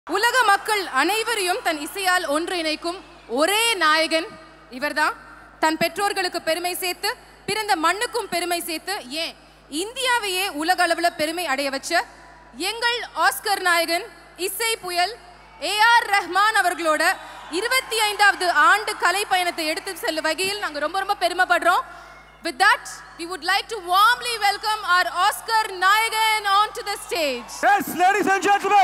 உலக மக்கள் அனைவரையும் தன் இசையால் ஒன்றிணைக்கும் ஒரே நாயகன் இவர்தான் தன் பெற்றோர்களுக்கு பெருமை சேர்த்து பிறந்த மண்ணுக்கும் பெருமை சேர்த்து ஏன் இந்தியாவையே உலக அளவுல பெருமை அடைய வச்ச எங்கள் ஆஸ்கர் நாயகன் இசை புயல் ஏ ஆர் ரஹ்மான் அவர்களோட இருபத்தி ஐந்தாவது ஆண்டு கலை பயணத்தை எடுத்து செல்லும் வகையில் நாங்க ரொம்ப ரொம்ப பெருமைப்படுறோம் With that, we would like to warmly welcome our Oscar Nayagan onto the stage. Yes, ladies and gentlemen.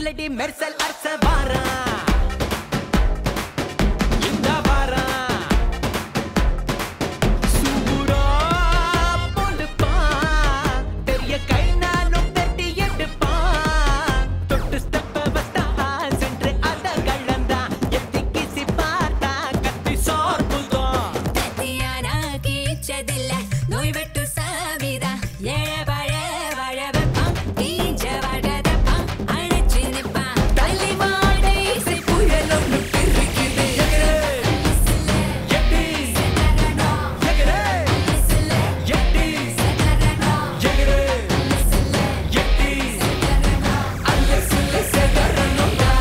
பிகிலடி Mersal அரச வாரா இந்த வாரா சூடா போடுப்பா பெரிய கை நானும் தட்டி எடுப்பா தொட்டு ஸ்டெப்ப வந்தா சென்று அத கழந்தா எத்திக்கு சிப்பாத்தா கத்தி சோர்புதான் തത്തിയാനാ കീച്ചതില്ല നോയ് വെട്ടു സാവിത ഏഴ പഴ വഴ വെപ്പാം കീഞ്ച വടതപ്പാം അഴച്ചു നിപ്പാം തല്ലിമാടേ സെ പുഴലൊന്നു കിറുകിത് எட்டி സെതരണോ எகரே ലിസിലെ எட்டி സെതരണോ எகரே ലിസിലെ எட்டி സെതരണോ அல்லசில்ல செதறணும்டா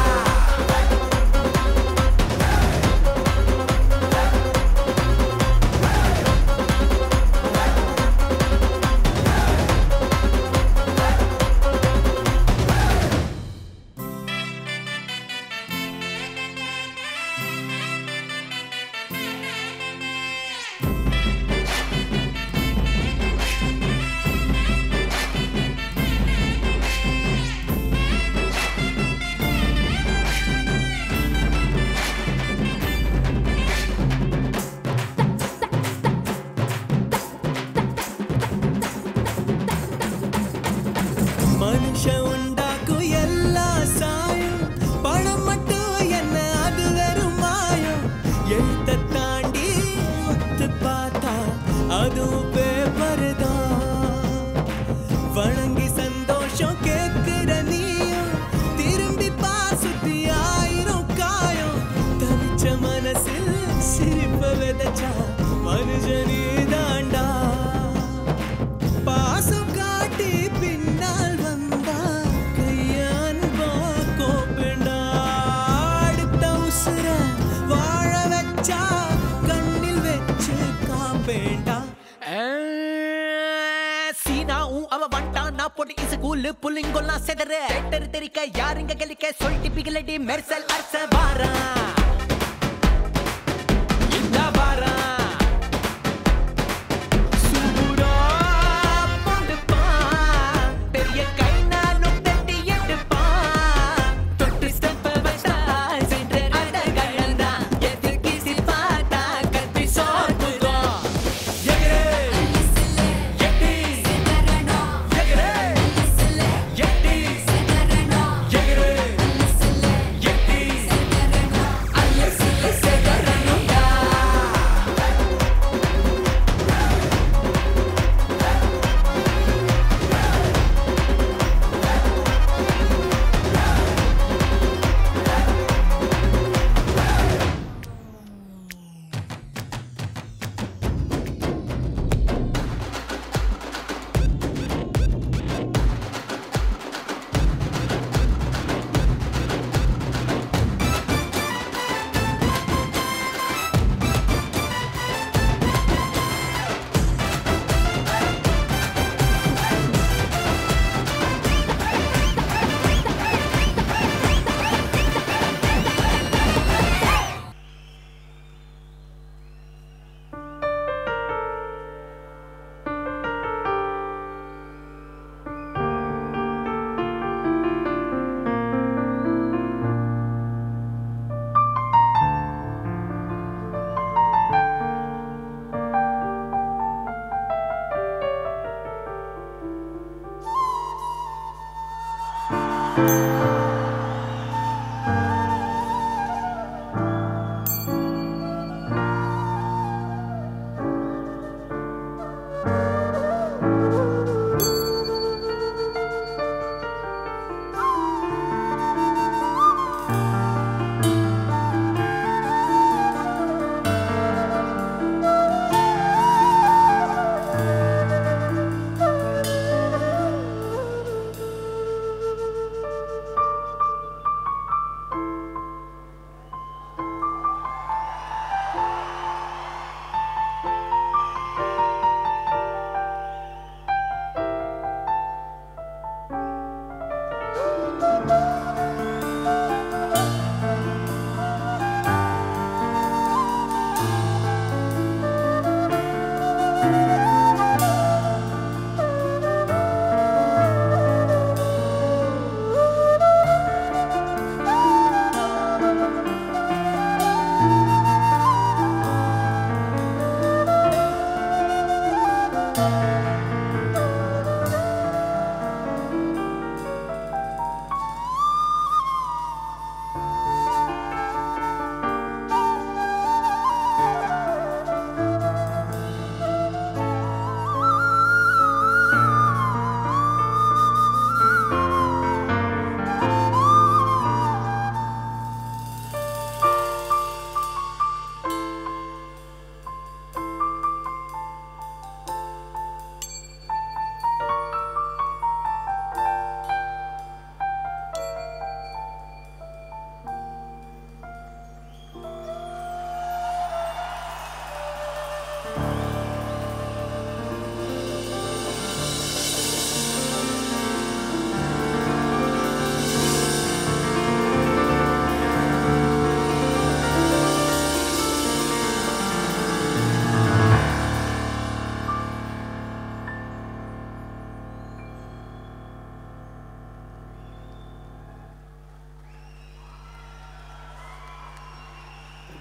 மனுஷ உண்டாக்கும் எல்லா சாயம் பணம் மட்டும் என்ன அது வெறும் மாயம் எழுத்த தாண்டி ஒத்து பார்த்தா அதுவும் பேப்பர் தான் வணங்கி சந்தோஷம் கேட்கிற நீயும் திரும்பி பாசுத்தி ஆயிரம் காயம் தவிச்ச மனசில் சிரிப்ப விதைச்சா மனுஷனே தாண்டா பாசம் காட்டி பின்னால் வந்தா கையான்பா கோப்பிண்டா அடுத்த உசுர வாழ வச்சா கண்ணில் வச்சு காப்பேண்டா சீனாவும் அவ வண்டான் நான் போட்டு இசு கூலு புள்ளிங்கொல்லாம் செதற தேட்டர் தெரிக்க யாருங்க கலிக்க சொல்லிட்டு பிகிலடி மெர்சல் அரச வாரா இந்த வாரா சூடா போடுப்பா பெரிய கை நானும் தட்டி எடுப்பா தொட்டு ஸ்டெப்ப வச்சா சென்று அட கழந்தா எதுக்கு சிப்பாத்தா கத்தி சோர்புதான் எகரே எட்டி സെതരണോ எகரே ലിസിലെ எட்டி സെതരണോ எகரே ലിസിലെ எட்டி സെതരണോ அல்ல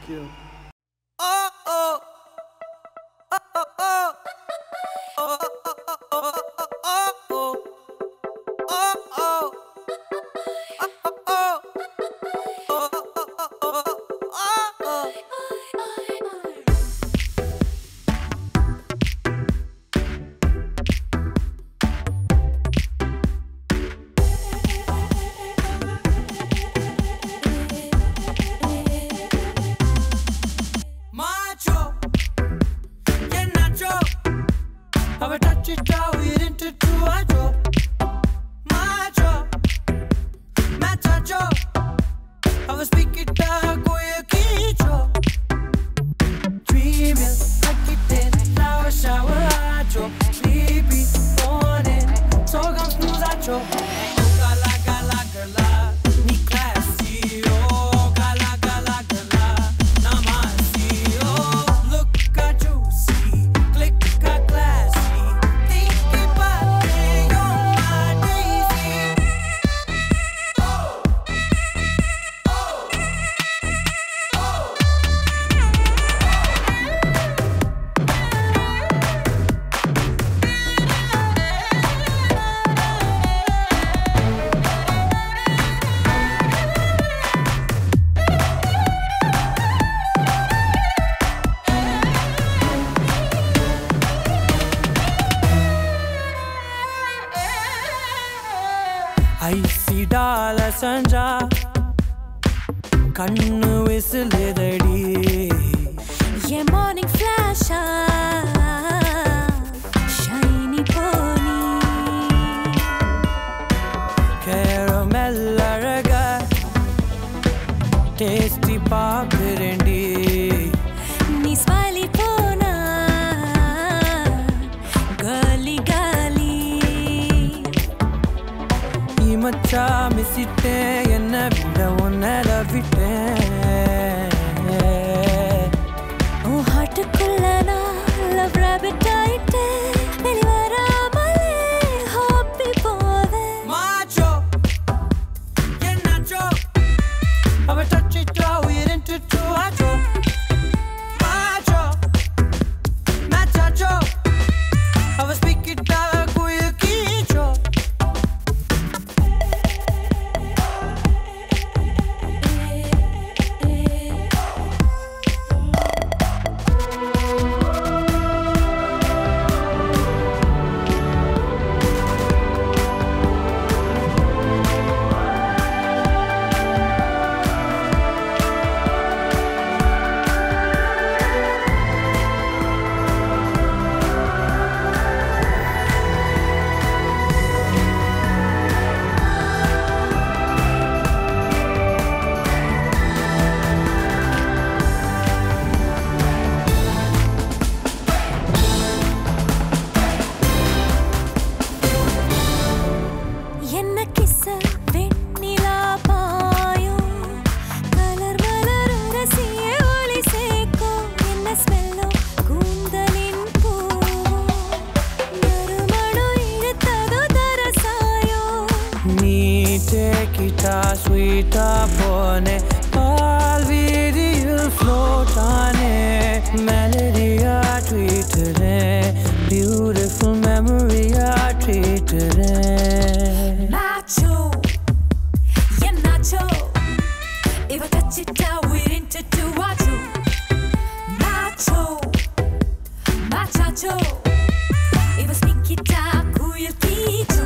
you. Oh oh. Oh oh oh. Oh oh oh oh oh oh. Oh oh. Oh oh oh. Oh oh oh oh. Macho, yeah nacho. Have a touch it out, it into two acho. Macho, macho. Have a speak it out, go your kicho. Dreaming, like it in, shower, shower, acho. Sleepy, morning, so come snooze acho. Gala, gala, gala, ni classy, oh, gala, gala, gala, namasi, oh. Look at juicy, click a classy, think about it, you're my daisy. ஐசிடால சஞ்சா கண்ணு விசிலுதடி Yeah, morning flash shiny pony. Caramel அழக tasty பாக்குறேன்டி நீ smiley போனா காலி காலி மச்சா மிசிட்டேன் என்ன விட உன்னட விட்டேன் உன் ஹார்ட்டுக்குள்ள நான் லவ் ராபிட் ஆயிட்டேன் வெளிவராமலே ஹாப்பி போவேன் Macho, yeah nacho. Have a touch it out, we're into two acho. Macho, macho. Have a speak it out, go your kicho. என்ன கிஸ்ஸ வெண்ணிலா பாயும் கலர் மலர் ரசிய ஒளி சேர்க்கும் என்ன ஸ்மெல்லோ கூந்தலின் பூவும் நறுமணம் இழுத்ததோ தரசாயோ நீ டேக்கிட்டா ஸ்வீட்டா போனே பால் வீதியில் ஃப்ளோட் ஆனே மெலடியா ட்வீட்டுறேன் பியூட்டிஃபுல் மெமரியா ட்ரீட்டுறேன் Nacho, yeah Nacho. If I touch it down, we're into two Nacho. Nacho, machacho. If I speak it down, kuya kicho.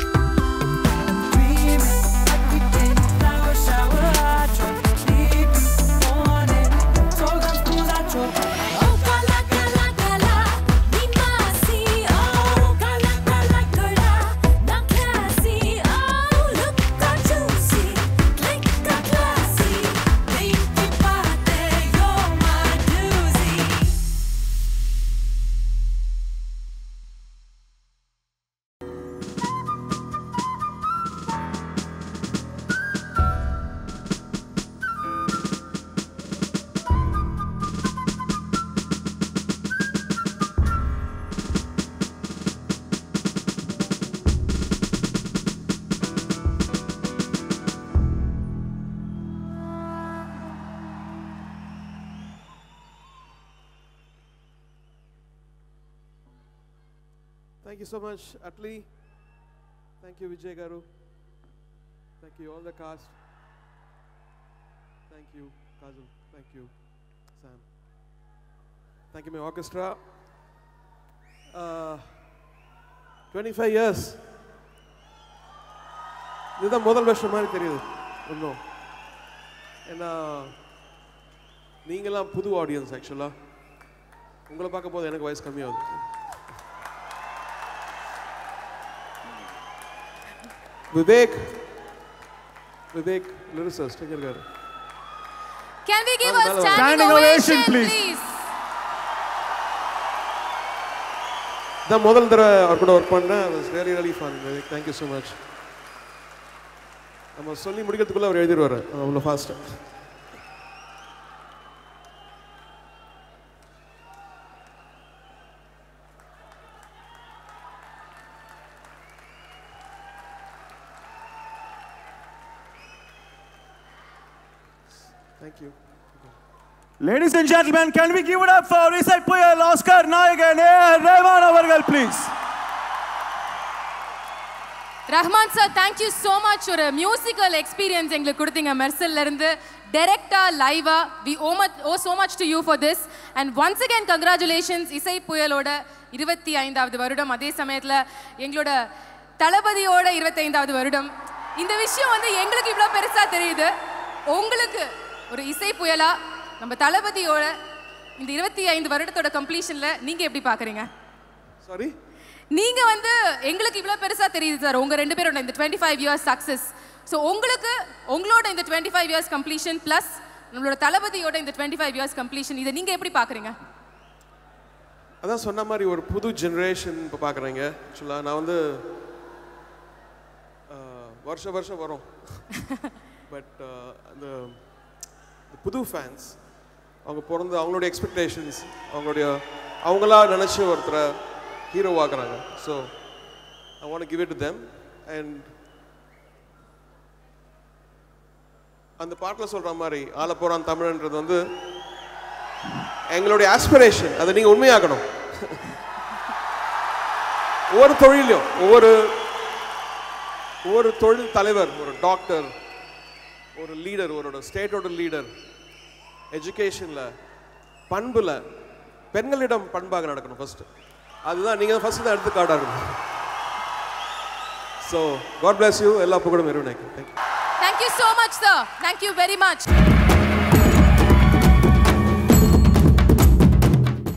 Oh, gala, gala, gala, ni masi. Oh, gala, gala, gala, na Thank you so much, Atli. Thank you, Vijay Garu. Thank you, all the cast. Thank you, Kajal. Thank you, Sam. Thank you, my orchestra. Uh, 25 years. இதுதான் முதல் வருஷம் மாதிரி தெரியுது இன்னும் ஏன்னா நீங்களாம் புது audience ஆக்சுவலாக உங்களை பார்க்கும்போது எனக்கு வயசு கம்மியாகுது விவேக் விவேக் லிரிசஸ் எங்க இருக்காரு Can we give a Hello. standing, Standing ovation, ovation, please. please? தான் முதல் தடவை அவர் கூட ஒர்க் பண்ணேன் was really really fun Vivek thank you so much நம்ம சொல்லி முடிக்கிறதுக்குள்ள அவர் எழுதிடுவார் அவ்வளோ ஃபாஸ்ட்டாக thank you Ladies and gentlemen, can we give it up for Isai Puyal, Oscar Nayagan, A. Rehman Avargal, please? Rahman sir thank you so much ஒரு மியூசிக்கல் எக்ஸ்பீரியன்ஸ் எங்களுக்கு கொடுத்தீங்க மெர்சல்ல இருந்து டைரக்டா லைவா we owe much oh so much to you for this and once again congratulations இசை புயலோட இருபத்தி ஐந்தாவது வருடம் அதே சமயத்தில் எங்களோட தளபதியோட இருபத்தைந்தாவது வருடம் இந்த விஷயம் வந்து எங்களுக்கு இவ்வளோ பெருசாக தெரியுது உங்களுக்கு ஒரு இசை புயலா நம்ம தளபதியோட இந்த இருபத்தி ஐந்து வருடத்தோட கம்ப்ளீஷனில் நீங்கள் எப்படி பார்க்குறீங்க சாரி நீங்க வந்து எங்களுக்கு இவ்வளவு பெருசா தெரியுது சார் உங்க ரெண்டு பேரோட இந்த twenty five years success so உங்களுக்கு உங்களோட இந்த twenty five years completion plus நம்மளோட தளபதியோட இந்த டுவெண்ட்டி ஃபைவ் இயர்ஸ் கம்ப்ளீஷன் இதை நீங்க எப்படி பாக்குறீங்க அதான் சொன்ன மாதிரி ஒரு புது ஜென்ரேஷன் இப்போ பார்க்குறேங்க ஆக்சுவலாக நான் வந்து ஆஹ், வருஷம் வருஷம் வரும் பட் அந்த இந்த புது ஃபேன்ஸ் அவங்க பிறந்து அவங்களுடைய எக்ஸ்பெக்டேஷன்ஸ் அவங்களுடைய அவங்களா நினச்சி ஒருத்தரை ஹீரோ ஆக்குறாங்க so I want give it to them and அந்த பாட்டில் சொல்கிற மாதிரி ஆள போகிறான் தமிழன்றது வந்து எங்களுடைய ஆஸ்பிரேஷன் அதை நீங்கள் உண்மையாக்கணும் ஒவ்வொரு தொழிலையும் ஒவ்வொரு ஒவ்வொரு தொழில் தலைவர் ஒரு டாக்டர் ஒரு லீடர் ஒரு ஸ்டேட்டோட லீடர் எஜுகேஷனில் பண்புல பெண்களிடம் பண்பாக நடக்கணும் ஃபர்ஸ்ட் அதுதான் நீங்கள் ஃபர்ஸ்ட் தான் எடுத்துக்காட்டாக இருக்கணும் ஸோ காட் bless யூ எல்லா புகழும் இருவனைக்கும் thank you thank you so much sir thank you very much